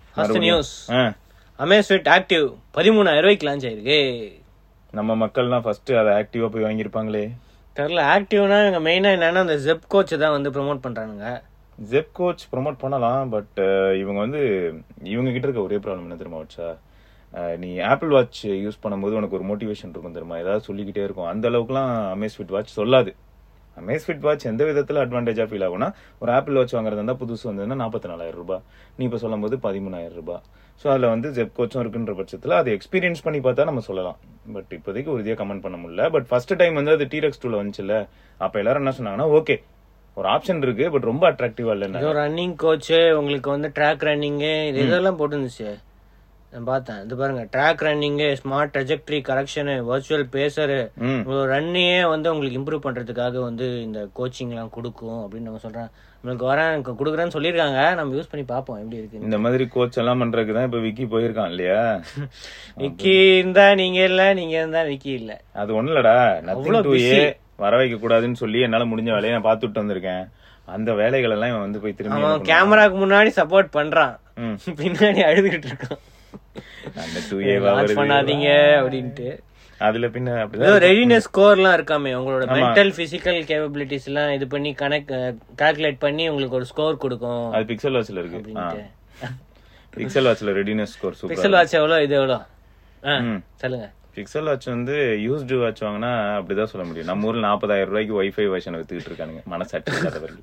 First news ஆ, Amazfit active பதிமூணாயிரம் ரூபாய்க்கு லான்ச் ஆயிருக்கு நம்ம மக்கள்லாம் ஃபர்ஸ்ட் அதை ஆக்டிவா போய் வாங்கியிருப்பாங்களே தெரியல ஆக்டிவ்னா இவங்க மெயினா என்னன்னா அந்த ஜெப் கோச் தான் வந்து ப்ரோமோட் பண்றானுங்க ஜெப் கோச் ப்ரோமோட் பண்ணலாம் பட் இவங்க வந்து இவங்க கிட்ட இருக்க ஒரே ப்ராப்ளம் என்ன தெரியுமா வச்சா அஹ், நீ ஆப்பிள் வாட்ச் யூஸ் பண்ணும்போது உனக்கு ஒரு மோட்டிவேஷன் இருக்கும் தெரியுமா ஏதாவது சொல்லிக்கிட்டே இருக்கும் அந்த அளவுக்குலாம் அமேஸ்ஃபிட் வாட்ச் சொல்லாது அமேஸ்ஃபிட் வாட்ச் எந்த விதத்துல அட்வான்டேஜா ஃபீல் ஆகும்னா ஒரு ஆப்பிள் வாட்ச் வாங்குறதா இருந்தா புதுசு வந்ததுன்னா நாற்பத்தி நாலாயிரம் ரூபாய் நீ இப்ப சொல்லும் போது பதிமூணாயிரம் ரூபாய் ஸோ அதுல வந்து ஜெப் கோச்சும் இருக்குன்ற பட்சத்துல அதை எக்ஸ்பீரியன்ஸ் பண்ணி பார்த்தா நம்ம சொல்லலாம் பட் இப்போதைக்கு உறுதியா கமெண்ட் பண்ண முடியல பட் ஃபர்ஸ்ட் டைம் வந்து அது டீரெக்ஸ் டூல வந்துச்சுல்ல அப்ப எல்லாரும் என்ன சொன்னாங்கன்னா ஓகே ஒரு ஆப்ஷன் இருக்கு பட் ரொம்ப அட்ராக்டிவா இல்லைன்னா ஏதோ ரன்னிங் கோச் உங்களுக்கு வந்து ட்ராக் ரன்னிங்கு இது இதெல்லாம் போட்டுருந்துச்சு நான் பார்த்தேன் இது பாருங்க track running smart trajectory correction virtual pacer ம் உங்களோட ரன்னையே வந்து உங்களுக்கு இம்ப்ரூவ் பண்றதுக்காக வந்து இந்த கோச்சிங்லாம் கொடுக்கும் அப்படின்னு நம்ம சொல்றேன் நம்மளுக்கு வரேன் கொடுக்குறேன்னு சொல்லியிருக்காங்க நம்ம யூஸ் பண்ணி பார்ப்போம் எப்படி இருக்கு இந்த மாதிரி கோச் எல்லாம் பண்றதுக்கு தான் இப்ப விக்கி போயிருக்கான் இல்லையா விக்கி இருந்தா நீங்க இல்ல நீங்க இருந்தா விக்கி இல்ல அது ஒண்ணு இல்லடா நத்திங் அவ்வளவு டூ ஏ busy. வர வைக்க கூடாதுன்னு சொல்லி என்னால முடிஞ்ச வேலையை நான் பார்த்துட்டு வந்திருக்கேன் அந்த வேலைகள் எல்லாம் இவன் வந்து போய் திரும்பி அவன் எனக்கு கேமராக்கு முன்னாடி சப்போர்ட் பண்றான் ம். பின்னாடி அழுதுகிட்டு இருக்கான் அந்த டூ லான்ச் பண்ணாதீங்க அப்படின்ட்டு அதுல பின்ன ஏதோ அப்படிதான் ரெடினஸ் ஸ்கோர்லாம் இருக்காமே உங்களோட மென்டல் பிசிக்கல் கேப்பபிலிட்டிஸ் எல்லாம் இது பண்ணி கனெக்ட் கால்குலேட் பண்ணி உங்களுக்கு ஒரு ஸ்கோர் கொடுக்கும் அது பிக்சல் வாட்ச்ல இருக்கு அப்படின்ட்டு பிக்சல் வாட்ச்ல readiness score super Pixel watch எவ்வளோ இது எவ்வளோ ஆ ம். சொல்லுங்க பிக்சல் வாட்ச் வந்து யூஸ்டு வாட்ச் வாங்கினா அப்படிதான் சொல்ல முடியும் நம்ம ஊர்ல நாற்பதாயிரம் ரூபாய்க்கு வைஃபை வெர்ஷன் வித்துக்கிட்டு இருக்கானுங்க மனசாட்சி இல்லாதவர்கள்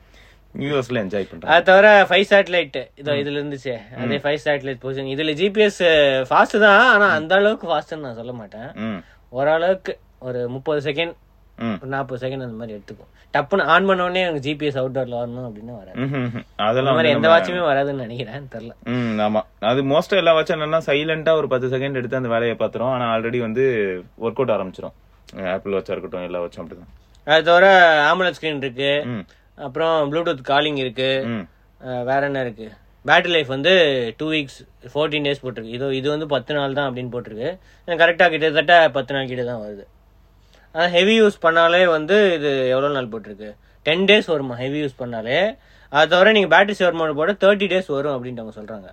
யூஎஸ்ல என்ஜாய் பண்றாங்க அது தவிர ஃபைவ் சேட்டலைட் இதோ இதுல இருந்துச்சு அதே ஃபைவ் சேட்டலைட் பொசிஷன் இதுல ஜிபிஎஸ் ஃபாஸ்ட் தான் ஆனா அந்த அளவுக்கு ஃபாஸ்ட்னு நான் சொல்ல மாட்டேன் ம் ஓரளவுக்கு ஒரு முப்பது செகண்ட் ம் ஒரு நாற்பது செகண்ட் அந்த மாதிரி எடுத்துக்கும் டப்புன்னு ஆன் பண்ண உடனே எனக்கு ஜிபிஎஸ் அவுட்டோர்ல வரணும் அப்படின்னு வராது ம்ஹும். அந்த அதெல்லாம் மாதிரி வந்து எந்த நம்ம- வாட்சுமே வராதுன்னு நினைக்கிறேன் தெரியல ம் ஆமா அது மோஸ்டா எல்லா வாட்சும் என்னன்னா சைலண்டா ஒரு பத்து செகண்ட் எடுத்து அந்த வேலையை பாத்துரும் ஆனா ஆல்ரெடி வந்து ஒர்க் அவுட் ஆரம்பிச்சிடும் ஆப்பிள் வாட்சா இருக்கட்டும் எல்லா வாட்சும் அப்படிதான் அது தவிர ஆம்புலன்ஸ் ஸ்கிரீன் இருக்கு ம் அப்புறம் ப்ளூடூத் காலிங் இருக்கு ம் அஹ் வேற என்ன இருக்கு பேட்டரி லைஃப் வந்து டூ வீக்ஸ் ஃபோர்டீன் டேஸ் போட்டிருக்கு இது இது வந்து பத்து நாள் தான் அப்படின்னு போட்டிருக்கு கரெக்டாக கிட்டத்தட்ட பத்து நாள் கிட்ட தான் வருது ஆனால் ஹெவி யூஸ் பண்ணாலே வந்து இது எவ்வளோ நாள் போட்டிருக்கு டென் டேஸ் வருமா ஹெவி யூஸ் பண்ணாலே அது தவிர நீங்கள் பேட்டரி சேவர் மோட் போட தேர்ட்டி டேஸ் வரும் அப்படின்ட்டு அவங்க சொல்கிறாங்க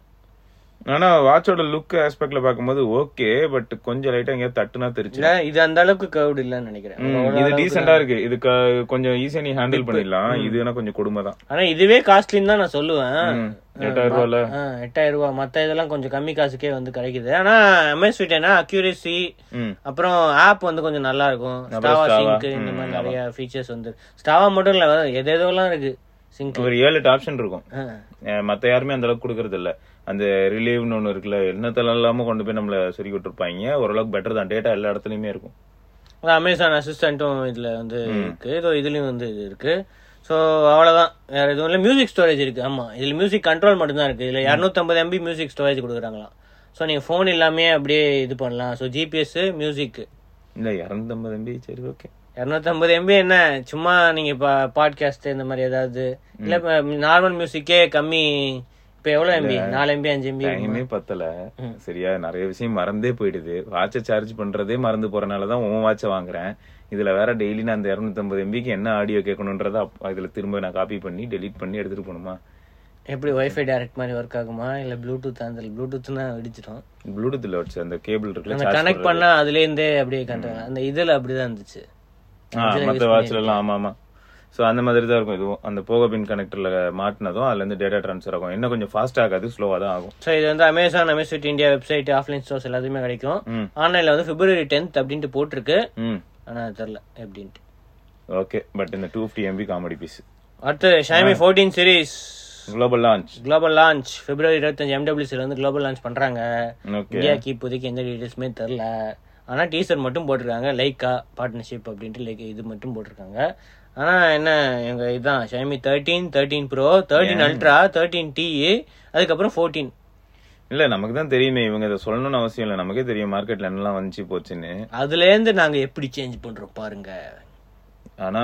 ஆனா வாட்சோட லுக் ஆஸ்பெக்ட்ல பாக்கும்போது ஓகே பட் கொஞ்சம் லைட்டா எங்கேயாவது தட்டுனா தெரிச்சு இல்லை இது அந்த அளவுக்கு கர்வ்டு இல்லைன்னு நினைக்கிறேன் ம், அவ்வளோ இது அளவுக்கு டீசெண்டா இருக்கு இது க- கொஞ்சம் ஈஸியா நீ ஹேண்டில் பண்ணிடலாம் இது என்ன கொஞ்சம் கொடுமை தான் ஆனா இதுவே காஸ்ட்லின்னு தான் நான் சொல்லுவேன் ம், எட்டாயிரம் ரூபாய்ல ஆ, எட்டாயிரம் ரூபாய் மத்த இதெல்லாம் கொஞ்சம் கம்மி காசுக்கே வந்து கிடைக்குது ஆனா எம்எஸ்விட் என்ன அக்யூரேசி ம் அப்புறம் ஆப் வந்து கொஞ்சம் நல்லா இருக்கும் அப்புறம் ஸ்டாவா Strava. சிங்க் இந்த ம், மாதிரி ஆமா. நிறைய ஃபீச்சர்ஸ் வந்து ஸ்டாவா மட்டும் இல்ல எது எதுவெல்லாம் இருக்கு சிங்க் ஒரு ஏழு எட்டு ஆப்ஷன் இருக்கும் அஹ் மத்த யாருமே அந்த அளவுக்கு கொடுக்கறது இல்ல அந்த ரிலீவ்னு ஒண்ணு இருக்குல்ல என்னத்தெல்லாம் இல்லாம கொண்டு போய் நம்மள சொல்லி விட்டுருப்பாங்க ஓரளவுக்கு பெட்டர் தான் டேட்டா எல்லா இடத்துலயுமே இருக்கும் அமேசான் அசிஸ்டன்ட்டும் இதுல வந்து இருக்கு இதோ இதுலயும் வந்து இது இருக்கு ஸோ அவ்வளவுதான் வேற எதுவும் இல்லை மியூசிக் ஸ்டோரேஜ் இருக்கு ஆமா இதுல மியூசிக் கண்ட்ரோல் மட்டும் தான் இருக்கு இதுல இரநூத்தம்பது எம்பி மியூசிக் ஸ்டோரேஜ் கொடுக்குறாங்களாம் ஸோ நீங்க ஃபோன் இல்லாமே அப்படியே இது பண்ணலாம் ஸோ ஜிபிஎஸ் மியூசிக் இல்ல இரநூத்தம்பது எம்பி சரி ஓகே இரநூத்தம்பது எம்பி என்ன சும்மா நீங்க இப்போ பாட்காஸ்ட் இந்த மாதிரி ஏதாவது இல்ல நார்மல் மியூசிக்கே கம்மி இப்போ எவ்வளவு எம்பி நாலு எம்பி அஞ்சு எம்பி டைமே பத்தல சரியா நிறைய விஷயம் மறந்தே போயிடுது வாட்சை சார்ஜ் பண்றதே மறந்து போறனாலதான் உன் வாட்சை வாங்குறேன் இதுல வேற டெய்லி நான் அந்த இரநூத்தம்பது எம்பிக்கு என்ன ஆடியோ கேட்கணுன்றத அப்ப இதுல திரும்ப நான் காப்பி பண்ணி டெலீட் பண்ணி எடுத்துட்டு போகணுமா எப்படி வைஃபை டைரக்ட் மாதிரி ஒர்க் ஆகுமா இல்ல ப்ளூடூத் அந்த ப்ளூடூத்னா வெடிச்சிடும் ப்ளூடூத்ல வச்சு அந்த கேபிள் அந்த இருக்குல்ல கனெக்ட் பண்ணா அதுல இருந்தே அப்படியே கண்ட்ரோல் அந்த இதுல அப்படிதான் இருந்துச்சு ஆஹ் மத்த வாட்ச்ல எல்லாம் ஆமா ஆமா சோ அந்த மாதிரி தான் இருக்கும் இதுவும் அந்த போக பின் கனெக்டர்ல மாட்டினதும் அதுல இருந்து டேட்டா ட்ரான்ஸ்ஃபர் ஆகும் இன்னும் கொஞ்சம் ஃபாஸ்ட் ஆகாது ஸ்லோவா தான் ஆகும் ஸோ இது வந்து Amazon Amazon India website offline stores எல்லாத்தையுமே கிடைக்கும் ம் ஆன்லைன்ல வந்து பிப்ரவரி டென்த் அப்படின்ட்டு போட்டிருக்கு ம் ஆனா அது தெரியல எப்படின்ட்டு ஓகே பட் இந்த two fifty MB comedy piece அடுத்து Xiaomi fourteen series global launch global launch பிப்ரவரி இருபத்தஞ்சு எம்டபிள்யூசில வந்து குளோபல் லான்ச் பண்றாங்க ஓகே இந்தியாக்கு இப்போதைக்கு எந்த டீடைல்ஸுமே தெரில ஆனா டீசர் மட்டும் போட்டிருக்காங்க லைக்கா பார்ட்னர்ஷிப் அப்படின்ட்டு லைக் இது மட்டும் போட்டிருக்காங்க ஆனா என்ன எங்க இதான் Xiaomi thirteen thirteen pro thirteen ultra thirteen T அதுக்கப்புறம் ஃபோர்டீன் இல்ல நமக்கு தான் தெரியுமே இவங்க இதை சொல்லணும்னு அவசியம் இல்ல நமக்கே தெரியும் மார்க்கெட்ல என்னெல்லாம் வந்துச்சு போச்சுன்னு அதுல இருந்து நாங்க எப்படி சேஞ்ச் பண்றோம் பாருங்க ஆனா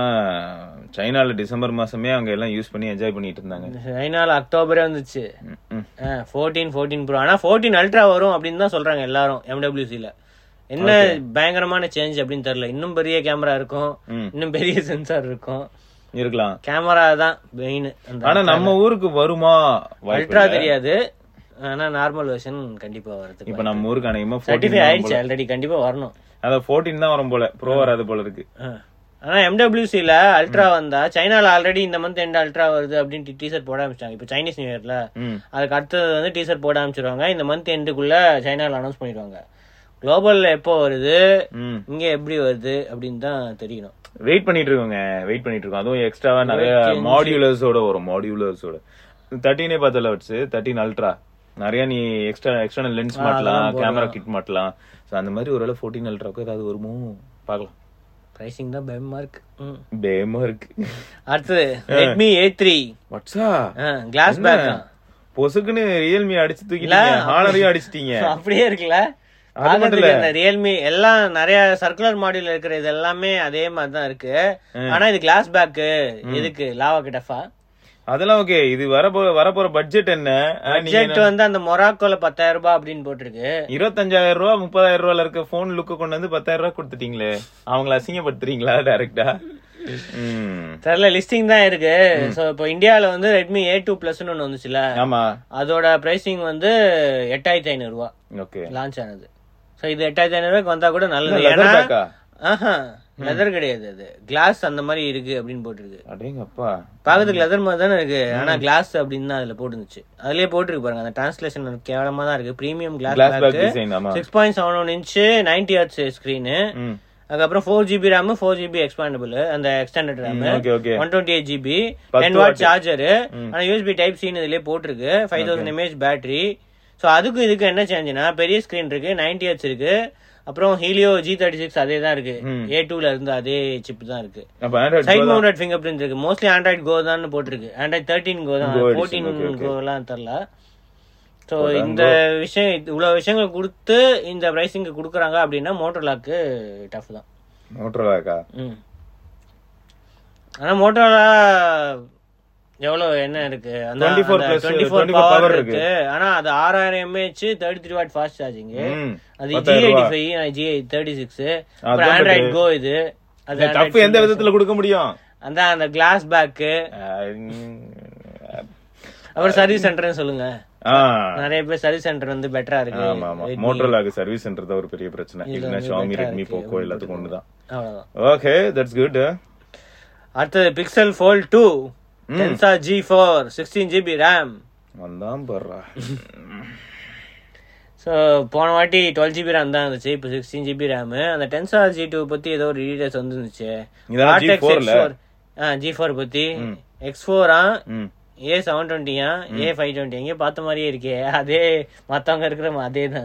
சைனால டிசம்பர் மாசமே அவங்க எல்லாம் யூஸ் பண்ணி என்ஜாய் பண்ணிட்டு இருந்தாங்க சைனால அக்டோபரே வந்துச்சு ம், ம். ஃபோர்டீன் ஃபோர்டீன் ப்ரோ ஆனா ஃபோர்டீன் அல்ட்ரா வரும் அப்படின்னு தான் சொல்றாங்க எல்லாரும் எம்டபிள்யூசில என்ன பயங்கரமான சேஞ்ச் அப்படின்னு தெரியல இன்னும் பெரிய கேமரா இருக்கும் ம். இன்னும் பெரிய சென்சார் இருக்கும் இருக்கலாம் கேமரா தான் மெயின் அந்த ஆனா நம்ம ஊருக்கு வருமா வாய்ப்பு அல்ட்ரா இல்ல. தெரியாது ஆனா நார்மல் வெர்ஷன் கண்டிப்பா வரதுக்கு இப்ப நம்ம ஊருக்கு அநேகமா சர்டிஃபை 14 ஆயிடுச்சு ஆல்ரெடி கண்டிப்பா வரணும் அதான் 14 தான் வரும் போல ப்ரோ வராது போல இருக்கு ஆ. ஆனா எம்டபிள்யூசில அல்ட்ரா வந்தா சைனால ஆல்ரெடி இந்த மந்த் எண்ட் அல்ட்ரா வருது அப்படின்ட்டு டீசர் போட ஆரம்பிச்சிட்டாங்க இப்போ சைனீஸ் நியூ இயர்ல ம் அதுக்கு அடுத்தது வந்து டீசர் போட ஆரம்பிச்சிருவாங்க இந்த மந்த் எண்டுக்குள்ள சைனால அனௌன்ஸ் பண்ணிடுவாங்க குளோபல்ல எப்போ வருது ம் இங்க எப்படி வருது அப்படின்னு தான் தெரியணும் வெயிட் பண்ணிட்டு இருக்கோங்க வெயிட் பண்ணிட்டு இருக்கோம் அதுவும் எக்ஸ்ட்ராவா நிறைய மாடியூலர்ஸோட வரும் மாடியூலர்ஸோட தேர்ட்டீனே பார்த்தல வச்சு தேர்ட்டின் அல்ட்ரா நிறைய நீ எக்ஸ்ட்ரா எக்ஸ்டர்னல் லென்ஸ் மாட்டலாம் கேமரா கிட் மாட்டலாம் ஸோ அந்த மாதிரி ஒருவேளை ஃபோர்டீன் அல்ட்ராக்கு ஏதாவது வருமோ பார்க்கலாம் பிரைசிங் தான் பயமா இருக்கு ம். பேமா இருக்கு அடுத்தது ரெட்மி ஏ த்ரீ வாட்ஸா கிளாஸ் பேக் தான் பொசுக்குன்னு ரியல்மி அடிச்சு தூக்கிட்டீங்க ஹானரையும் அடிச்சிட்டீங்க அப்படியே இருக்குல்ல அது மட்டும் இல்ல. பாக்கிறதுக்கு அந்த ரியல்மி எல்லாம் நிறைய சர்க்குலர் மாடியூல் இருக்கிற இது எல்லாமே அதே மாதிரி தான் இருக்கு ஆனா இது கிளாஸ் பேக் எதுக்கு லாவா கிட்டஃபா அதெல்லாம் ஓகே இது வரப்போ வரப்போற பட்ஜெட் என்ன ஆ, நீங்க பட்ஜெட் வந்து அந்த மொராக்கோல பத்தாயிரம் ரூபாய் அப்படின்னு போட்டிருக்கு இருபத்தஞ்சாயிரம் ரூபா முப்பதாயிரம் ரூபால இருக்க போன் லுக்கு கொண்டு வந்து பத்தாயிரம் ரூபாய் கொடுத்துட்டீங்களே அவங்கள அசிங்கப்படுத்துறீங்களா டைரக்டா ம் தெரியல லிஸ்டிங் தான் இருக்கு சோ இப்போ இந்தியால வந்து ரெட்மி ஏ டூ பிளஸ்னு ஒன்னு வந்துச்சுல ஆமா அதோட பிரைசிங் வந்து எட்டாயிரத்தி ஐநூறு ரூபா ஓகே லான்ச் ஆனது சோ இது எட்டாயிரத்தி ஐநூறு ரூபாய்க்கு வந்தா கூட நல்லது leather ஏன்னா bag ஆ? ஆஹா லெதர் கிடையாது அது கிளாஸ் அந்த மாதிரி இருக்கு அப்படின்னு போட்டிருக்கு அடேங்கப்பா பாக்கிறதுக்கு லெதர் மாதிரி தானே இருக்கு ஆனா கிளாஸ் அப்படின்னு தான் அதுல போட்டுருந்துச்சு அதுலயே போட்டிருக்கு பாருங்க அந்த டிரான்ஸ்லேஷன் கேவலமா தான் இருக்கு premium glass glass back back design ஆமா six point seven one inch ninety hertz screen ம் அதுக்கப்புறம் four GB RAM four GB expandable அந்த extended RAM okay okay one twenty eight GB பத்து டென் வாட் watt. சார்ஜர் ஆனா USB type சின்னு இதுலயே போட்டிருக்கு five thousand mAh battery so அதுக்கும் இதுக்கு என்ன சேஞ்சுனா பெரிய ஸ்கிரீன் இருக்கு நைன்டி ஹெச் இருக்கு அப்புறம் ஹீலியோ ஜி தேர்ட்டி சிக்ஸ் அதே தான் இருக்கு ஏ டூல இருந்து அதே சிப் தான் இருக்கு அப்ப Android side mounted fingerprint இருக்கு மோஸ்ட்லி ஆண்ட்ராய்ட் கோ தான் போட்டிருக்கு ஆண்ட்ராய்ட் தேர்ட்டின் கோ தான் Go edition, fourteen okay, okay. கோலாம் தெரில ஸோ இந்த விஷயம் இது- இவ்வளவு விஷயங்கள் கொடுத்து இந்த பிரைசிங்க்கு கொடுக்குறாங்க அப்படின்னா மோட்டோலாக்கு டஃப் தான் மோட்டரோலாக்கா ம் ஆனா மோட்டோலா எவ்வளவு என்ன இருக்கு அந்த 24 plus, 24 24 பவர் power இருக்கு ஆனா அது ஆறாயிரம் mAh thirty three watt fast charging ம் அது ஜி பத்தாயிரம் எயிட்டி ரூபா. ஃபைவ் ஜி தேர்ட்டி சிக்ஸ் அதான் அப்புறம் ஆண்ட்ராய்ட் கோ இது அது இந்த Android டஃப் எந்த விதத்துல கொடுக்க முடியும் அந்த அந்த கிளாஸ் பேக்கு அப்புறம் சர்வீஸ் சென்டர்னு சொல்லுங்க ஆ நிறைய பேர் சர்வீஸ் சென்டர் வந்து பெட்டரா இருக்கு ஆமா ஆமா மோட்டரோலாக்கு சர்வீஸ்ன்றது ஒரு பெரிய பிரச்சனை இல்லைன்னா ஷாமி ரெட்மி போக்கோ எல்லாத்துக்கும் ஒண்ணுதான் அவ்வளவுதான் ஓகே தட்ஸ் குட் அடுத்தது Pixel fold two Tensor G four sixteen GB RAM வந்தான் பர்றா ஸோ போன வாட்டி டுவெல் ஜிபி ரேம் தான் இருந்துச்சு இப்போ சிக்ஸ்டீன் ஜிபி ரேம் அந்த டென்சா ஜி டூ பத்தி ஏதோ ஒரு டீடைல்ஸ் வந்துருந்துச்சு இதெல்லாம் G4 ல? ஆ ஜி ஃபோர் பத்தி எக்ஸ் ஃபோரா ம் ஏ செவன் டுவெண்ட்டியா ஏ ஃபைவ் டுவெண்ட்டி எங்கேயும் பார்த்த மாதிரியே இருக்கே அதே மத்தவங்க இருக்கிற அதே தான்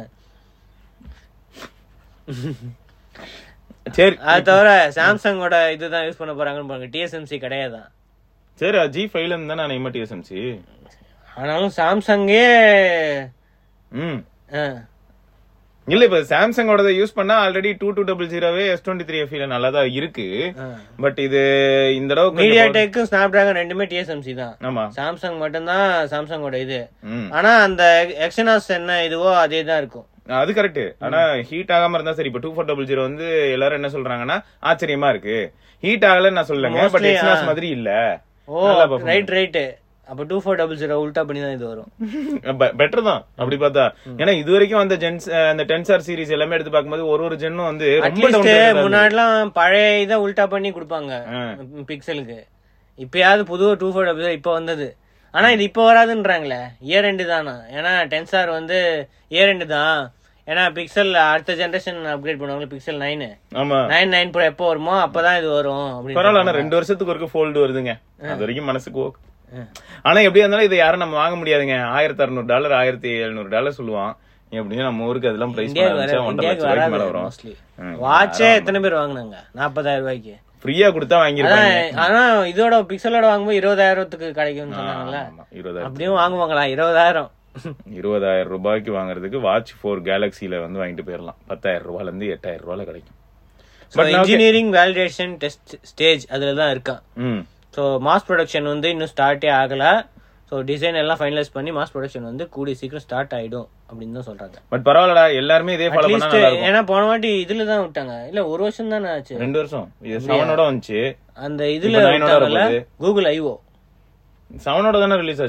சரி அது தவிர சாம்சங்கோட இதுதான் யூஸ் பண்ண போறாங்கன்னு பாருங்க டிஎஸ்எம்சி கிடையாதான் சரி ஜி ஃபைவ்ல இருந்து தானே நான் டிஎஸ்எம்சி ஆனாலும் சாம்சங்கே ம் ஆ, இல்ல இப்ப சாம்சங்கோட யூஸ் பண்ணா ஆல்ரெடி டூ டூ டபுள் ஜீரோவே எஸ் டுவெண்ட்டி த்ரீ எஃப்ல நல்லா தான் இருக்கு ஆ. பட் இது இந்த தடவை கொஞ்சம் மீடியா டெக்கும் ஸ்னாப் டிராகன் ரெண்டுமே டிஎஸ்எம்சி தான் ஆமா சாம்சங் மட்டும்தான் சாம்சங்கோட இது ம் ஆனா அந்த எக்ஸனாஸ் என்ன இதுவோ அதே தான் இருக்கும் அது கரெக்ட் ஆனா ஹீட் ஆகாம இருந்தா சரி இப்ப டூ ஃபோர் டபுள் ஜீரோ வந்து எல்லாரும் என்ன சொல்றாங்கன்னா ஆச்சரியமா இருக்கு ஹீட் ஆகலன்னு நான் சொல்லலங்க பட் Mostly, எக்ஸ்னாஸ் ஆ. மாதிரி இல்ல ஓ ரைட் ரைட் அப்ப டூ ஃபோர் டபுள் ஜீரோ உல்டா பண்ணி தான் இது வரும் பெட்டர் தான் அப்படி பார்த்தா ஏன்னா இது வரைக்கும் அந்த ஜென்ஸ் அந்த டென்சார் சீரிஸ் எல்லாமே எடுத்து பார்க்கும்போது ஒரு ஒரு ஜென்னும் வந்து ரொம்ப அட்லீஸ்ட் down முன்னாடிலாம் பழைய இதை உல்டா பண்ணி கொடுப்பாங்க ஆ. பிக்சலுக்கு இப்பயாவது புது டூ ஃபோர் டபுள் இப்ப வந்தது ஆனா இது இப்ப வராதுன்றாங்களே இயர் ரெண்டு தானா ஏன்னா டென்சார் வந்து இயர் ரெண்டு தான் ஏன்னா பிக்சல் அடுத்த ஜெனரேஷன் அப்கிரேட் பண்ணுவாங்க பிக்சல் நைனு ஆமா நைன் நைன் ப்ரோ எப்போ வருமோ அப்பதான் இது வரும் அப்படின்னு பரவாயில்ல ஆனா ரெண்டு வருஷத்துக்கு ஒருக்க ஃபோல்டு வருதுங்க அது வரைக்கும் மனசுக்கு ஓகே ஆனா எப்படியா இருந்தாலும் இதை யாரும் நம்ம வாங்க முடியாதுங்க ஆயிரத்தி அறுநூறு டாலர் ஆயிரத்தி எழுநூறு டாலர் சொல்லுவான் எப்படியும் நம்ம ஊருக்கு அதெல்லாம் பிரைஸ் இந்தியாவுக்கு வர ஒன்றரை லட்சம் இந்தியாவுக்கு ரூபாய்க்கு மேல வராது வரும் மோஸ்ட்லி ம். வாட்சே எத்தனை பேர் வாங்குனாங்க நாற்பதாயிரம் ரூபாய்க்கு ஃப்ரீயா கொடுத்தா வாங்கிருப்பாங்க அதான் ஆனா இதோட பிக்சலோட வாங்கும்போது இருபதாயிரத்துக்கு கிடைக்கும்னு சொன்னாங்கல்ல ஆமா, இருபதாயிரம் அப்படியும் வாங்குவாங்களா இருபதாயிரம் இருபதாயிரம் ரூபாய்க்கு வாங்குறதுக்கு வாட்ச் ஃபோர் கேலக்சில வந்து வாங்கிட்டு போயிடலாம் பத்தாயிரம் ரூபாயில இருந்து எட்டாயிரம் ரூபாயில கிடைக்கும் இன்ஜினியரிங் வேலிடேஷன் டெஸ்ட் ஸ்டேஜ் அதுல தான் இருக்கான் ம் ஸோ மாஸ் ப்ரொடக்ஷன் வந்து இன்னும் ஸ்டார்ட்டே ஆகல ஸோ டிசைன் எல்லாம் ஃபைனலைஸ் பண்ணி மாஸ் ப்ரொடக்ஷன் வந்து கூடிய சீக்கிரம் ஸ்டார்ட் ஆயிடும் அப்படின்னு தான் சொல்றாங்க பட் பரவாயில்லடா எல்லாருமே இதே ஃபாலோ பண்ணா அட்லீஸ்ட் நல்லா இருக்கும் ஏன்னா போன வாட்டி இதுல தான் விட்டாங்க இல்ல ஒரு வருஷம் தானே ஆச்சு ரெண்டு வருஷம் இது செவனோட வந்துச்சு அந்த இதுல இப்ப nine ஓட விட்டாங்கல்ல வரப்போகுது. கூகுள் ஐஓ செவனோட தானே ரிலீஸ் ஆச்சு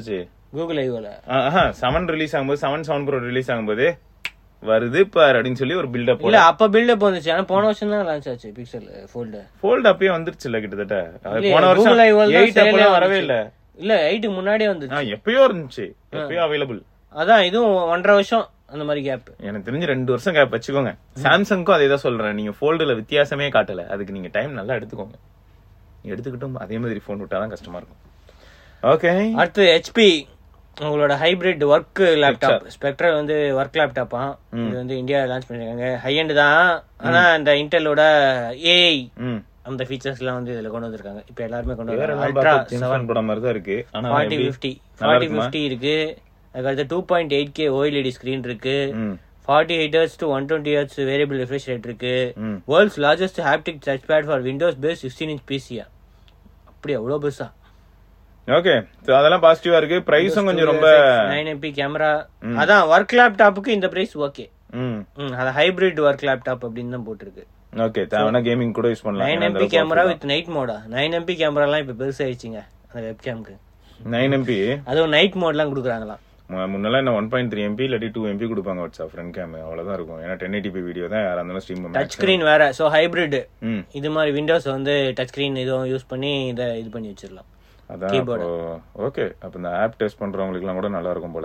கூகுள் ஐஓல செவன் ரிலீஸ் ஆகும்போது செவன் செவன் ப்ரோ ரிலீஸ் ஆகும்போது வருது பார் அப்படின்னு சொல்லி ஒரு பில்டப் இல்ல அப்ப பில்டப் வந்துச்சு ஆனா போன வருஷம் தான் லான்ச் ஆச்சு பிக்சல் ஃபோல்டு ஃபோல்ட் அப்பயே வந்துருச்சுல கிட்டத்தட்ட அது இல்லையே, போன வருஷம் Google I World தான் எயிட் அப்பெல்லாம் sale-ஏ வரவே வந்துச்சு. இல்ல இல்ல எயிட்டுக்கு முன்னாடியே வந்துச்சு ஆ, எப்பயோ இருந்துச்சு எப்பயோ அவைலபிள் அதான் இதுவும் ஒன்றரை வருஷம் அந்த மாதிரி கேப் எனக்கு தெரிஞ்சு ரெண்டு வருஷம் கேப் வச்சுக்கோங்க சாம்சங்க்கும் அதே தான் சொல்றேன் நீங்க ஃபோல்டுல வித்தியாசமே காட்டல அதுக்கு நீங்க டைம் நல்லா எடுத்துக்கோங்க எடுத்துக்கிட்டும் அதே மாதிரி ஃபோன் விட்டாதான் கஷ்டமா இருக்கும் ஓகே அடுத்து ஹெச்பி உங்களோட ஹைபிரிட் ஒர்க் லேப்டாப் ஸ்பெக்ட்ரல் வந்து ஒர்க் லேப்டாப்பா இது வந்து இந்தியா லான்ச் பண்ணிருக்காங்க ஹை எண்ட் தான் ஆனா இந்த இன்டெலோட ஏஐ ம் அந்த ஃபீச்சர்ஸ் எல்லாம் வந்து இதுல கொண்டு வந்திருக்காங்க இப்போ எல்லாருமே கொண்டு வேற வராங்க எல்லாம் அல்ட்ரா பார்த்தா ஜேம்ஸ் பாண்ட் படம் மாதிரி தான் இருக்கு ஆனா ஃபார்ட்டி எப்படி? ஃபிஃப்டி நல்லா ஃபார்ட்டி இருக்குமா? ஃபிஃப்டி இருக்கு அதுக்கடுத்து two point eight K OLED screen இருக்கு ம் forty eight hertz to one twenty hertz variable refresh rate இருக்கு ம் world's largest haptic touch pad for Windows base sixteen inch பிசியா அப்படி அவ்வளோ பெருசா ஓகே அதெல்லாம் பாசிட்டிவா இருக்கு பிரைஸும் கொஞ்சம் ரொம்ப நைன் எம்பி கேமரா அதான் ஒர்க் லேப்டாப்புக்கு இந்த பிரைஸ் ஓகே ம் ம் அது ஹைபிரிட் ஒர்க் லேப்டாப் அப்படின்னு தான் போட்டிருக்கு ஓகே தேவையான கேமிங் கூட யூஸ் பண்ணலாம் nine MB camera with night மோடா நைன் எம்பி கேமராலாம் இப்போ பெருசாயிடுச்சுங்க அந்த வெப்கேம்க்கு நைன் எம்பி அதுவும் நைட் மோட்லாம் கொடுக்குறாங்களாம் முன்னெல்லாம் என்ன ஒன் பாயிண்ட் த்ரீ எம்பி இல்லாட்டி டூ எம்பி கொடுப்பாங்க வாட்ஸ்அப் ஃப்ரண்ட் கேம் அவ்வளவுதான் இருக்கும் ஏன்னா டென் எயிட்டி வீடியோ தான் யாரா இருந்தாலும் ஸ்ட்ரீம் டச் ஸ்கிரீன் வேற ஸோ ஹைபிரிட் ம் இது மாதிரி விண்டோஸ் வந்து டச் ஸ்கிரீன் இதுவும் யூஸ் பண்ணி இதை இது பண்ணி வச்சிடலாம் அதான் Keyboard. ஓகே அப்ப இந்த ஆப் டெஸ்ட் பண்றவங்களுக்குலாம் கூட நல்லா இருக்கும் போல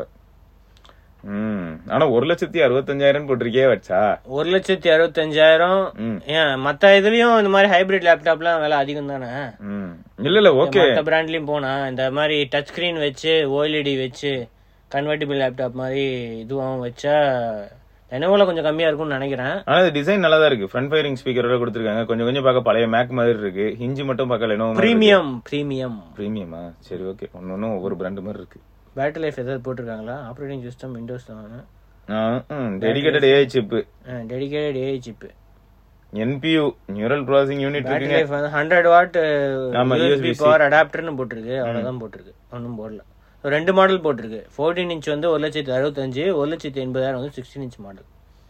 ம் ஆனா ஒரு லட்சத்தி அறுபத்தஞ்சாயிரம் போட்டிருக்கே வச்சா ஒரு லட்சத்தி அறுபத்தஞ்சாயிரம் ம் ஏன் மத்த இதுலயும் இந்த மாதிரி ஹைபிரிட் லேப்டாப்லாம் விலை அதிகம் தானே ம் இல்ல இல்ல ஓகே மத்த பிராண்ட்லயும் போனா இந்த மாதிரி டச் ஸ்கிரீன் வச்சு ஓஎல்இடி வச்சு கன்வெர்டிபிள் லேப்டாப் மாதிரி இதுவும் வச்சா லெனோவோல கொஞ்சம் கம்மியா இருக்கும்னு நினைக்கிறேன் ஆனா இது டிசைன் நல்லா தான் இருக்கு ஃப்ரண்ட் ஃபயரிங் ஸ்பீக்கரோட கொடுத்துருக்காங்க கொஞ்சம் கொஞ்சம் பார்க்க பழைய மேக் மாதிரி இருக்கு ஹிஞ்சி மட்டும் பார்க்க லெனோவோ பிரீமியம் பிரீமியம் பிரீமியமா சரி ஓகே ஒன்னு ஒன்னும் ஒவ்வொரு பிராண்ட் மாதிரி இருக்கு பேட்டரி லைஃப் ஏதாவது போட்டிருக்காங்களா ஆப்ரேட்டிங் சிஸ்டம் விண்டோஸ் தான் dedicated AI chip dedicated AI chip NPU neural processing unit battery இருக்குங்க லைஃப் வந்து ஹண்ட்ரட் வாட் ஆமா, யூஎஸ்பி USB-C. பவர் அடாப்டர்னு போட்டிருக்கு அவ்வளவுதான் போட்டிருக்கு ஒன்றும் போடல So, ரெண்டு மாடல் போட்டிருக்கு ஃபோர்டீன் இன்ச் வந்து ஒரு லட்சத்தி அறுபத்தஞ்சு ஒரு லட்சத்தி எண்பதாயிரம் வந்து சிக்ஸ்டீன் இன்ச் மாடல்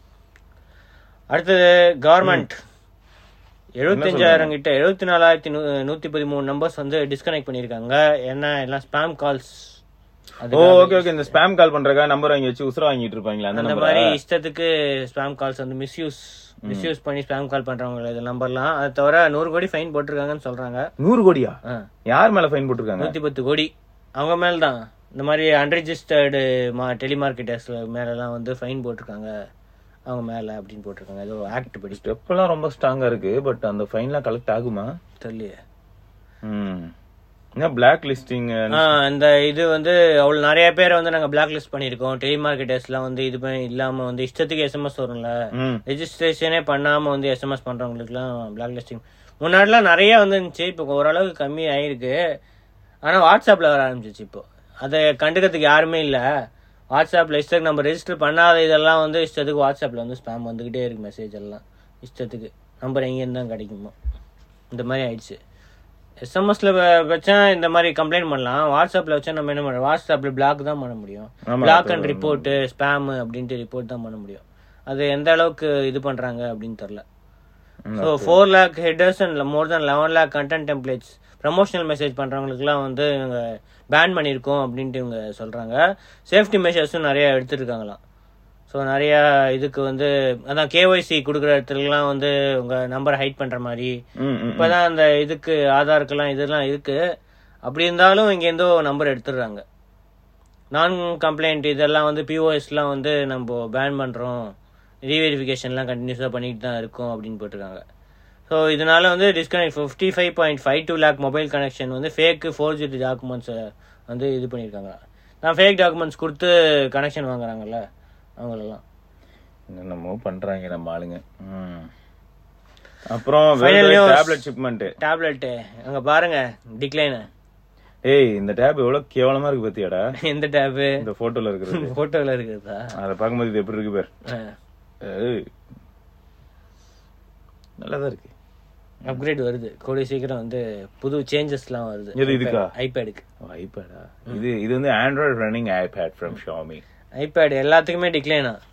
அடுத்தது கவர்மெண்ட் எழுபத்தஞ்சாயிரம் கிட்ட எழுபத்தி நாலாயிரத்தி நூ நூத்தி பதிமூணு நம்பர்ஸ் வந்து டிஸ்கனெக்ட் பண்ணியிருக்காங்க ஏன்னா எல்லாம் spam calls oh okay okay இந்த ஸ்பாம் கால் பண்றக்கா நம்பர் வாங்கி வச்சு உசுர வாங்கிட்டு இருப்பாங்களா அந்த அந்த நம்பர் மாதிரி இஷ்டத்துக்கு ஸ்பாம் கால்ஸ் வந்து மிஸ்யூஸ் மிஸ்யூஸ் பண்ணி ஸ்பாம் கால் பண்றவங்க இது நம்பர்லாம் அதை தவிர நூறு கோடி ஃபைன் போட்டிருக்காங்கன்னு சொல்றாங்க நூறு கோடியா ஆ. யார் மேல ஃபைன் போட்டிருக்காங்க நூத்தி பத்து கோடி அவங்க மேல தான் இந்த மாதிரி அன்ரெஜிஸ்டர்டு மா டெலிமார்க்கெட்டர்ஸ் மேலலாம் வந்து ஃபைன் போட்டிருக்காங்க அவங்க மேல அப்படின்னு போட்டிருக்காங்க ஏதோ ஆக்ட் படி ஸ்டெப் எல்லாம் ரொம்ப ஸ்ட்ராங்கா இருக்கு பட் அந்த ஃபைன்லாம் கலெக்ட் ஆகுமா தெரியலையே ம் என்ன பிளாக் லிஸ்டிங் ஆ, இந்த இது வந்து அவ்வளவு நிறைய பேரை வந்து நாங்க பிளாக் லிஸ்ட் பண்ணிருக்கோம் டெலிமார்க்கெட்டர்ஸ்லாம் வந்து இது பண்ணி இல்லாம வந்து இஷ்டத்துக்கு எஸ்எம்எஸ் வரும்ல ம் ரெஜிஸ்ட்ரேஷனே பண்ணாம வந்து எஸ்எம்எஸ் பண்றவங்களுக்குலாம் பிளாக் லிஸ்டிங் முன்னாடிலாம் நிறைய வந்துருந்துச்சு இப்போ ஓரளவுக்கு கம்மி ஆயிருக்கு ஆனா வாட்ஸ்அப்ல வர ஆரம்பிச்சிச்சு இப்போ அதை கண்டுக்கிறதுக்கு யாருமே இல்ல வாட்ஸ்அப்ல இஷ்டத்துக்கு நம்ம ரெஜிஸ்டர் பண்ணாத இதெல்லாம் வந்து இஷ்டத்துக்கு வாட்ஸ்அப்ல வந்து ஸ்பேம் வந்துகிட்டே இருக்கு மெசேஜ் எல்லாம் இஷ்டத்துக்கு நம்பர் எங்கேருந்து தான் கிடைக்குமோ இந்த மாதிரி ஆயிடுச்சு எஸ்எம்எஸ்ல வச்சா இந்த மாதிரி கம்ப்ளைண்ட் பண்ணலாம் வாட்ஸ்அப்ல வச்சா நம்ம என்ன பண்ண வாட்ஸ்அப்ல பிளாக் தான் பண்ண முடியும் ஆமா, பிளாக் அது அண்ட் ரிப்போர்ட் ஸ்பேம் அப்படின்ட்டு ரிப்போர்ட் தான் பண்ண முடியும் அது எந்த அளவுக்கு இது பண்றாங்க அப்படின்னு தெரியல so four lakh headers and more then eleven lakh content templates promotional message பண்றவங்களுக்குலாம் வந்து இவங்க பேன் பண்ணியிருக்கோம் அப்படின்ட்டு இவங்க சொல்றாங்க சேஃப்டி மெஷர்ஸும் நிறைய எடுத்துருக்காங்களாம் ஸோ நிறைய இதுக்கு வந்து அதான் கேஒய்சி கொடுக்குற இடத்துலலாம் வந்து உங்க நம்பரை ஹைட் பண்ற மாதிரி ம் ம் இப்பதான் அந்த இதுக்கு ஆதாருக்கெல்லாம் இதெல்லாம் இருக்கு அப்படி இருந்தாலும் இங்க இருந்தோ நம்பர் எடுத்துடுறாங்க நான் கம்ப்ளைண்ட் இதெல்லாம் வந்து பிஓஎஸ்லாம் வந்து நம்ம பேன் பண்றோம் ரீவெரிஃபிகேஷன்லாம் கண்டினியூஸாக பண்ணிட்டு தான் இருக்கோம் அப்படின்னு போட்டிருக்காங்க ஸோ இதனால வந்து disconnect fifty five point five two lakh mobile connection வந்து ஃபேக்கு ஃபோர் ஜிடி டாக்குமெண்ட்ஸை வந்து இது பண்ணியிருக்காங்க நான் ஃபேக் டாக்குமெண்ட்ஸ் கொடுத்து கனெக்ஷன் வாங்குறாங்கல்ல அவங்களெல்லாம் என்னென்னமோ பண்றாங்க நம்ம ஆளுங்க ம். அப்புறம் Final news. டேப்லெட் ஷிப்மெண்ட் டேப்லெட்டு அங்கே பாருங்க டிக்ளைனு ஏய் இந்த டேப் எவ்வளவு கேவலமா இருக்கு பாத்தியாடா எந்த டேபு இந்த போட்டோல இருக்கிறது ஃபோட்டோவில் இருக்குதா அத பாக்கும்போது இது எப்படி இருக்கு பேர் ஆ. நல்லாதான் இருக்கு அப்கிரேட் வருது கூடிய சீக்கிரம் வந்து புது சேஞ்சஸ்லாம் வருது எது இதுக்கா? ஐபேடுக்கு ஐபேடா இது இது வந்து Android running iPad from Xiaomi iPad எல்லாத்துக்குமே டிக்ளைனா ம்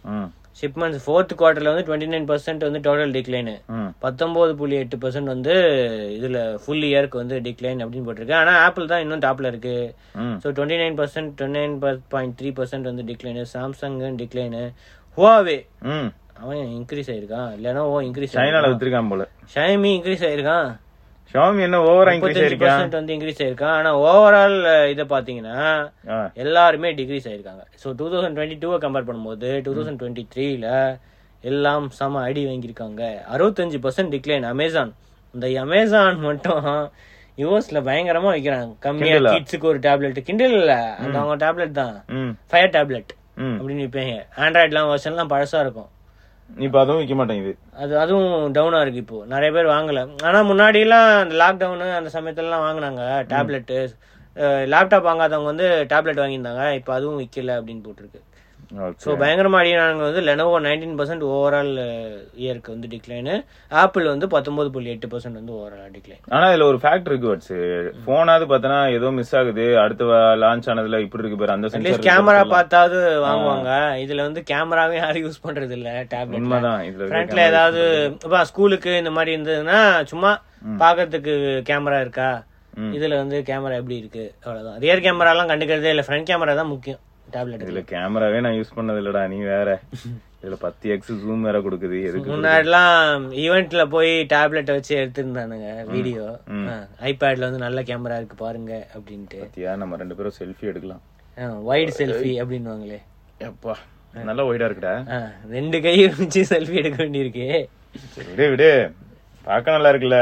ஷிப்மெண்ட்ஸ் ஃபோர்த் குவார்ட்டர்ல வந்து டுவெண்ட்டி நைன் பர்சன்ட் வந்து டோட்டல் டிக்ளைனு ம் பத்தொன்பது புள்ளி எட்டு பர்சன்ட் வந்து இதுல ஃபுல் இயருக்கு வந்து டிக்ளைன் அப்படின்னு போட்டிருக்கு ஆனா ஆப்பிள் தான் இன்னும் டாப்ல இருக்கு ம் so twenty nine percent twenty nine point three percent வந்து டிக்ளைனு சாம்சங் டிக்ளைனு ஹுவாவே ம் அவன் இன்க்ரீஸ் ஆயிருக்கான் இல்லைன்னா ஓ இன்க்ரீஸ் சைனால வித்துருக்கான் போல ஷைமி இன்க்ரீஸ் ஆயிருக்கான் ஷாமி என்ன ஓவரா இன்க்ரீஸ் முப்பத்தஞ்சு ஆயிருக்கா பர்சன்ட் வந்து இன்க்ரீஸ் ஆயிருக்கான் ஆனா ஓவரால் இதை பாத்தீங்கன்னா ஆ, எல்லாருமே டிக்ரீஸ் ஆயிருக்காங்க ஸோ டூ தௌசண்ட் டுவெண்ட்டி டூவை கம்பேர் பண்ணும்போது டூ தௌசண்ட் டுவெண்ட்டி த்ரீல எல்லாம் செம அடி வாங்கியிருக்காங்க அறுபத்தஞ்சு பர்சன்ட் டிக்ளைன் அமேசான் இந்த அமேசான் மட்டும் யூஎஸ்ல பயங்கரமா வைக்கிறாங்க கம்மியா Kindle-ஆ? கிட்ஸுக்கு ஒரு டேப்லெட் கிண்டில் இல்ல அது அவங்க டேப்லெட் தான் ம் ஃபயர் டேப்லெட் ம் அப்படின்னு விற்பாங்க ஆண்ட்ராய்ட்லாம் வெர்ஷன்லாம் பழசா இருக்கும் இப்ப அதுவும் விக்க மாட்டேங்குது அது அதுவும் டவுனா இருக்கு இப்போ நிறைய பேர் வாங்கல ஆனா முன்னாடி எல்லாம் அந்த லாக்டவுன் அந்த சமயத்துல எல்லாம் வாங்குனாங்க டேப்லெட் லேப்டாப் வாங்காதவங்க வந்து டேப்லெட் வாங்கியிருந்தாங்க இப்போ அதுவும் விக்கல அப்படின்னு போட்டிருக்கு ஓகே ஸோ பயங்கரமா அடினாங்க வந்து லெனோவோ நைன்டீன் பர்சன்ட் ஓவரால் இயருக்கு வந்து டிக்ளைனு ஆப்பிள் வந்து பத்தொன்பது புள்ளி எட்டு பர்சன்ட் வந்து ஓவரால் டிக்ளைன் ஆனா இதுல ஒரு ஃபேக்ட் இருக்கு வட்ஸ் போனாவது பார்த்தனா ஏதோ மிஸ் ஆகுது அடுத்த லான்ச் ஆனதுல இப்படி இருக்கு பாரு அந்த அட்லீஸ்ட் சென்சார் கேமரா பார்த்தாவது வாங்குவாங்க இதுல வந்து கேமராவே யாரும் யூஸ் பண்றது இல்ல டேப்லெட் உண்மைதான் இதுல இருக்க ஃப்ரண்ட்ல ஏதாவது இப்போ ஸ்கூலுக்கு இந்த மாதிரி இருந்ததுன்னா சும்மா பாக்கிறதுக்கு கேமரா இருக்கா ம். இதுல வந்து கேமரா எப்படி இருக்கு அவ்வளவுதான் ரியர் கேமரா எல்லாம் கண்டுக்கிறதே இல்ல ஃப்ரண்ட் கேமரா தான் முக்கியம் டேப்லெட் இதுல கேமராவே நான் யூஸ் பண்ணது இல்லடா நீ வேற இதுல பத்து எக்ஸ் ஜூம் வேற கொடுக்குது எதுக்கு முன்னாடிலாம் ஈவெண்ட்ல போய் டேப்லெட் வச்சு எடுத்திருந்தானுங்க வீடியோ ஐபேட்ல வந்து நல்ல கேமரா இருக்கு பாருங்க அப்படின்ட்டு பத்தியா நம்ம ரெண்டு பேரும் செல்ஃபி எடுக்கலாம் வைட் செல்ஃபி அப்படின்னுவாங்களே எப்பா நல்லா ஒய்டா இருக்குடா ஆ, ரெண்டு கையை வச்சு செல்ஃபி எடுக்க வேண்டியிருக்கு சரி விடு விடு பார்க்க நல்லா இருக்குல்ல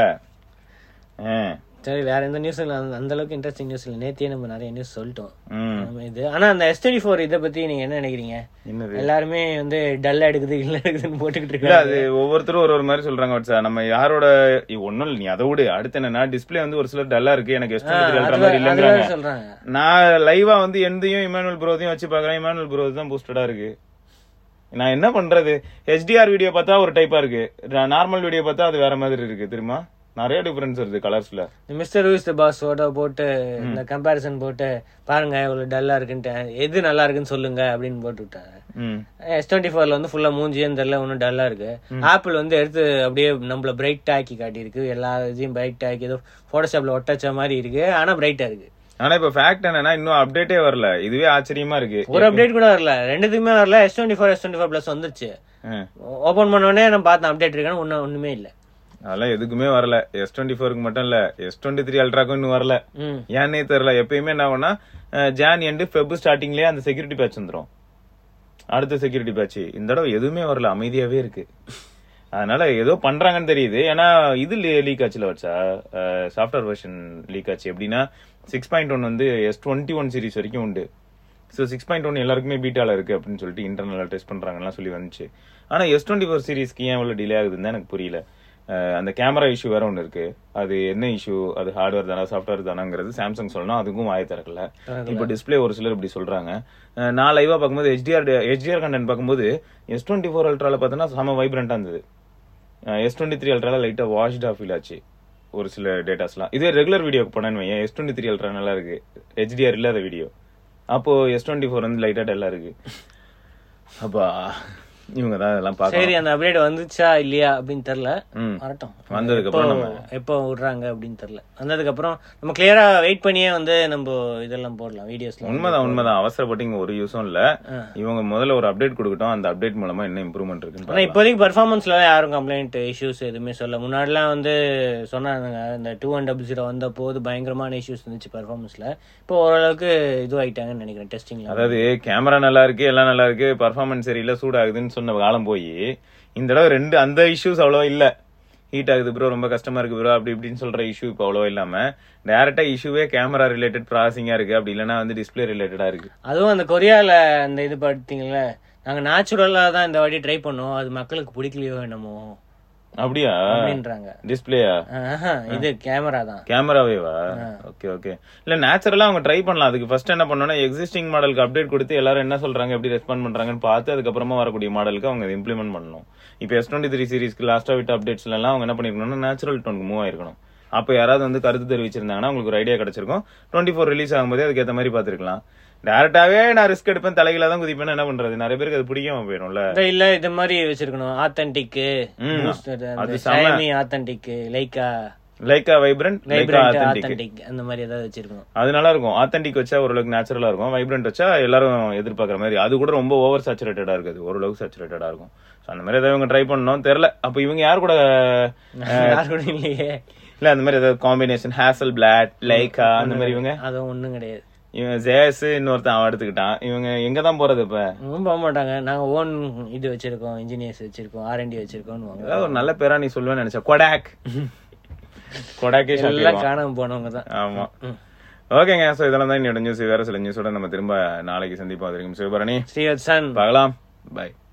ஆ, சரி வேற எந்த நியூஸ் இல்ல அந்த- அந்த அளவுக்கு இன்ட்ரெஸ்டிங் நியூஸ் இல்ல நேத்தியே நம்ம நிறைய நியூஸ் சொல்லிட்டோம் ம் நம்ம இது ஆனா அந்த எஸ் டுவெண்ட்டி ஃபோர் இதை பத்தி நீங்க என்ன நினைக்கிறீங்க என்னது எல்லாருமே வந்து டல் எடுக்குது இல்ல எடுக்குதுன்னு போட்டுக்கிட்டு இல்ல இருக்காங்க அது ஒவ்வொருத்தரும் ஒரு ஒரு மாதிரி சொல்றாங்க வட்சா நம்ம யாரோட இ- ஒண்ணும் இல்ல நீ அதை விடு அடுத்து என்னன்னா டிஸ்ப்ளே வந்து ஒரு சிலர் டல்லா இருக்கு எனக்கு எஸ்ட் மாதிரி அதுவே- இல்லங்கிறாங்க அதுவே சொல்றாங்க நான் லைவா வந்து எந்தையும் இமானுவல் ப்ரோதையும் வச்சு பாக்குறேன் இமானுவல் ப்ரோ தான் பூஸ்டடா இருக்கு நான் என்ன பண்றது ஹெச்டிஆர் வீடியோ பார்த்தா ஒரு டைப்பா இருக்கு நார்மல் வீடியோ பார்த்தா அது வேற மாதிரி இருக்கு தெரியுமா நிறைய டிஃபரன்ஸ் வருது கலர்ஸ்ல மிஸ்டர் ரூஸ் த பாஸ் போட்டோ போட்டு இந்த கம்பேரிசன் போட்டு பாருங்க இவ்வளவு டல்லா இருக்குன்ட்டு எது நல்லா இருக்குன்னு சொல்லுங்க அப்படின்னு போட்டு விட்டாங்க ம் எஸ் டுவெண்ட்டி ஃபோர்ல வந்து ஃபுல்லா மூஞ்சியும் தெரியல ஒன்றும் டல்லா இருக்கு ஆப்பிள் வந்து எடுத்து அப்படியே நம்மள பிரைட் ஆக்கி காட்டியிருக்கு எல்லா இதையும் பிரைட் ஆக்கி ஏதோ போட்டோஷாப்ல ஒட்டச்ச மாதிரி இருக்கு ஆனா பிரைட்டா இருக்கு ஆனா இப்ப ஃபேக்ட் என்னன்னா இன்னும் அப்டேட்டே வரல இதுவே ஆச்சரியமா இருக்கு ஒரு அப்டேட் கூட வரல ரெண்டுத்துக்குமே வரல S twenty four S twenty four plus வந்துருச்சு ம். ஓபன் பண்ண உடனே நான் பார்த்தேன் அப்டேட் இருக்கான்னு ஒன்றும் ஒண்ணுமே இல்ல அதெல்லாம் எதுக்குமே வரல எஸ் டுவெண்ட்டி ஃபோருக்கு மட்டும் இல்ல எஸ் டுவெண்ட்டி த்ரீ அல்ட்ராக்கும் இன்னும் வரல ம் ஏன்னே தெரியல எப்பயுமே என்ன ஆகும்னா அஹ், ஜான் எண்டு ஃபெப் ஸ்டார்டிங்லயே அந்த செக்யூரிட்டி பேட்ச் வந்துரும் அடுத்த செக்யூரிட்டி பேட்ச் இந்த தடவை எதுவுமே வரல அமைதியாவே இருக்கு அதனால ஏதோ பண்றாங்கன்னு தெரியுது ஏன்னா இது லீக் ஆச்சுல வச்சா சாஃப்ட்வேர் வெர்ஷன் லீக் ஆச்சு எப்படின்னா சிக்ஸ் பாயிண்ட் ஒன் வந்து எஸ் டுவெண்ட்டி ஒன் சீரிஸ் வரைக்கும் உண்டு ஸோ சிக்ஸ் பாயிண்ட் ஒன் எல்லாருக்குமே பீட்டால இருக்கு அப்படின்னு சொல்லிட்டு இன்டர்னல் டெஸ்ட் பண்றாங்கலாம் சொல்லி வந்துச்சு ஆனா எஸ் டுவெண்ட்டி ஃபோர் சீரிஸ்க்கு ஏன் இவ்வளவு டிலே ஆகுதுன்னு தான் எனக்கு புரியல அஹ் அந்த கேமரா இஷ்யூ வேற ஒன்று இருக்கு அது என்ன இஷ்யூ அது ஹார்ட்வேர் தானா சாஃப்ட்வேர் தானாங்கிறது சாம்சங் சொல்லணும் அதுக்கும் வாய திறக்கல இப்போ டிஸ்ப்ளே ஒரு சிலர் இப்படி சொல்றாங்க அஹ் நான் லைவா பார்க்கும்போது ஹெச்டிஆர் ஹெச்டிஆர் கண்டென்ட் பார்க்கும்போது எஸ் டுவெண்ட்டி ஃபோர் அல்ட்ரால பார்த்தோன்னா செம வைப்ரண்டா இருந்தது எஸ் டுவெண்ட்டி த்ரீ அல்ட்ரால லைட்டா வாஷ்ட் ஆஃப் ஃபீல் ஆச்சு ஒரு சில டேட்டாஸ்லாம் இதே ரெகுலர் வீடியோக்கு போனேன்னு வையன் எஸ் டுவெண்ட்டி த்ரீ அல்ட்ரா நல்லா இருக்கு ஹெச்டிஆர் இல்லாத வீடியோ அப்போ எஸ் டுவெண்ட்டி ஃபோர் வந்து லைட்டா டல்லா இருக்கு அப்பா இவங்க தான் இதெல்லாம் பார்க்கணும் சரி அந்த அப்டேட் வந்துச்சா இல்லையா அப்படின்னு தெரியல ம். வரட்டும் வந்ததுக்கு அப்புறம் நம்ம எப்போ- எப்போ விடுறாங்க அப்படின்னு தெரியல வந்ததுக்கு அப்புறம் நம்ம கிளியரா வெயிட் பண்ணியே வந்து நம்ம இதெல்லாம் போடலாம் வீடியோஸ்லாம் உண்மைதான் உண்மைதான் அவசரப்பட்டு இங்க ஒரு யூஸும் இல்ல ஆ. இவங்க முதல்ல ஒரு அப்டேட் கொடுக்கட்டும் அந்த அப்டேட் மூலமா என்ன இம்ப்ரூவ்மெண்ட் இருக்குன்னு ஆனா பார்க்கலாம். இப்போதைக்கு பர்ஃபார்மன்ஸ்ல யாரும் கம்ப்ளைண்ட் இஷ்யூஸ் எதுவுமே சொல்ல முன்னாடிலாம் வந்து சொன்னாங்க இந்த டூ ஒன் டபுள் ஜீரோ வந்த போது பயங்கரமான இஷ்யூஸ் இருந்துச்சு பர்ஃபார்மன்ஸ்ல இப்போ ஓரளவுக்கு இதுவாயிட்டாங்கன்னு நினைக்கிறேன் டெஸ்டிங்ல அதாவது கேமரா நல்லா இருக்கு எல்லாம் நல்லா இருக்கு பர்ஃபார்மன்ஸ் சரியில்லை சூடாகுதுன்னு சொன்ன காலம் போய் இந்த தடவை ரெண்டு அந்த இஷ்யூஸ் அவ்வளவா இல்ல ஹீட் ஆகுது ப்ரோ ரொம்ப கஷ்டமா இருக்கு ப்ரோ அப்படி இப்படின்னு சொல்ற இஷ்யூ இப்போ அவ்வளவா இல்லாம டைரக்டா இஷ்யூவே கேமரா ரிலேட்டட் ப்ராசஸிங்கா இருக்கு அப்படி இல்லைன்னா வந்து டிஸ்பிளே ரிலேட்டடா இருக்கு அதுவும் அந்த கொரியால அந்த இது பார்த்தீங்கல்ல நாங்க நேச்சுரலா தான் இந்த வாட்டி ட்ரை பண்ணோம் அது மக்களுக்கு பிடிக்கலையோ என்னமோ அப்படியா அப்படின்றாங்க டிஸ்பிளேயா ஆஹா, இது கேமரா தான் கேமராவேவா ஓகே ஓகே இல்ல நேச்சுரலா அவங்க ட்ரை பண்ணலாம் அதுக்கு ஃபர்ஸ்ட் என்ன பண்ணணும்னா எக்ஸிஸ்டிங் மாடலுக்கு அப்டேட் கொடுத்து எல்லாரும் என்ன சொல்றாங்க எப்படி ரெஸ்பாண்ட் பண்றாங்கன்னு பார்த்து அதுக்கப்புறமா வரக்கூடிய மாடலுக்கு அவங்க இம்ப்ளிமெண்ட் பண்ணணும் இப்போ எஸ் டுவெண்ட்டி த்ரீ சீரிஸ்க்கு லாஸ்டா விட்ட அப்டேட்ஸ்ல எல்லாம் அவங்க என்ன பண்ணிருக்கணும்னா நேச்சுரல் டோனுக்கு மூவ் ஆயிருக்கணும் அப்ப யாராவது வந்து கருத்து தெரிவிச்சிருந்தாங்கன்னா உங்களுக்கு ஒரு ஐடியா கிடைச்சிருக்கும் டுவெண்ட்டி ஃபோர் ரிலீஸ் ஆகும்போது அதுக்கேற்ற மாதிரி பார்த்துருக்கலாம் டேரக்டாவே நான் ரிஸ்க் எடுப்பேன் தலையில தான் குதிப்பேன் என்ன பண்றது நிறைய பேருக்கு அது பிடிக்காம போயிடும்ல இந்த இல்ல இது மாதிரி வச்சிருக்கணும் ஆத்தென்டிக் ம், அந்த அது செம. Xiaomi ஆத்தென்டிக் லைக்கா லைக்கா வைப்ரண்ட் லைக்கா வைப்ரண்ட் ஆத்தென்டிக் ஆத்தென்டிக் அந்த மாதிரி ஏதாவது வச்சிருக்கணும் அது நல்லா இருக்கும் ஆத்தென்டிக் வச்சா ஓரளவுக்கு நேச்சுரலா இருக்கும் வைப்ரண்ட் வச்சா எல்லாரும் எதிர்பார்க்குற மாதிரி அது கூட ரொம்ப ஓவர் சேச்சுரேட்டடா இருக்குது ஓரளவுக்கு சேச்சுரேட்டடா இருக்கும் So, அந்த மாதிரி ஏதாவது இவங்க ட்ரை பண்ணணும் தெரியல அப்ப இவங்க யார் கூட யார் கூட இல்லையே இல்ல அந்த மாதிரி ஏதாவது காம்பினேஷன் ஹேசல் பிளாட் லைக்கா அந்த மாதிரி இவங்க அதுவும் ஒண்ணும் கிடையாது இவன் ஜேஎஸ் இன்னொருத்தன் அவன் எடுத்துக்கிட்டான் இவங்க எங்க தான் போறது இப்ப ஒன்றும் போக மாட்டாங்க நாங்க ஓன் இது வச்சிருக்கோம் இன்ஜினியர்ஸ் வச்சிருக்கோம் ஆர்என்டி வச்சிருக்கோம்னு வாங்க ஏதாவது ஒரு நல்ல பேரா நீ சொல்லுவேன்னு நினைச்சேன் கொடாக் கொடாக்கே எல்லாம் ஷாக்கிடுவான். காணாம போனவங்க தான் ஆமா ஓகேங்க சோ இதெல்லாம் தான் என்னோட நியூஸ் வேற சில நியூஸோட நம்ம திரும்ப நாளைக்கு சந்திப்போம் அது வரைக்கும் சிவபரணி ஸ்ரீவத்சன் பார்க்கலாம் பை